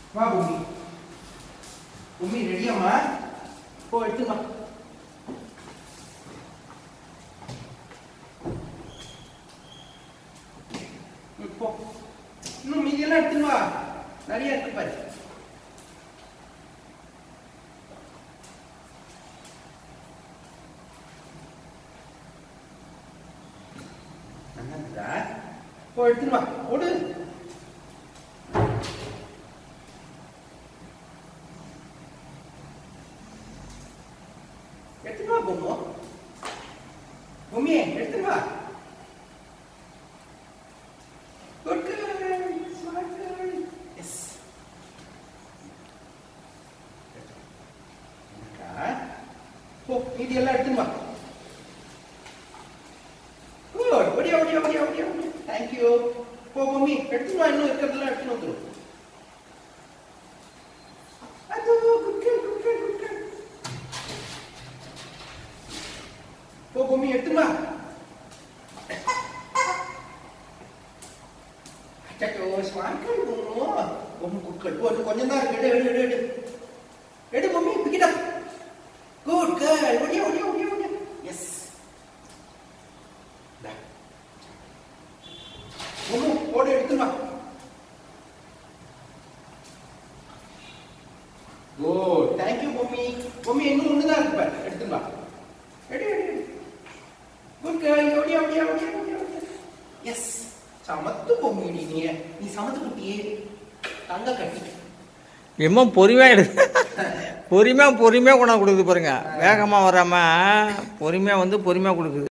வா பூமி பூமி ரெடியாம்மா போ எடுத்துமா ம், போ இன்னும் மீதியெல்லாம் எடுத்துன்னு வா நிறைய இருக்கு பாரு நல்லா இருக்குதா? போ எடுத்துன்னு வா ஓடு எடுத்துட்டு வா பொம்மோ பொம்மியே எடுத்துட்டு வா good girl smart girl yes போ மீதி எல்லாம் எடுத்துன்னு வா குட் ஓடியா ஓடியா ஓடியா ஓடியா தேங்க்யூ போ பொம்மி எடுத்துன்னு வா இன்னும் இருக்கிறதெல்லாம் எடுத்துன்னு வந்துடும் அது good girl good girl good girl போ பொம்மி எடுத்துமா அச்சோ ஸ்மார்ட் பொம்மோ பொம்மு குட்கள் போ இன்னும் கொஞ்சம் தான் இருக்கு எடு எடு எடு எடு எடு Bommi pick it up good girl ஓடியா ஓடியா ஓடியா ஓடியா எஸ் பொம்மு ஓடு எடுத்துமா குட் தேங்க்யூ பொம்மி பொம்மி இன்னும் ஒன்று தான் இருக்கு பாரு எடுத்துன்னு வா எடு எடு எடு குட் கேர்ள் ஓடியா ஓடியா ஓடியா ஓடியா எஸ் சமத்து பொம்மிடி நீ நீ சமத்து குட்டியே தங்க கட்டி எம்மோ பொறுமையாக எடு பொறுமையாக பொறுமையாக கொண்டாந்து கொடுக்குது பாருங்க வேகமாக வராமல் பொறுமையாக வந்து பொறுமையாக கொடுக்குது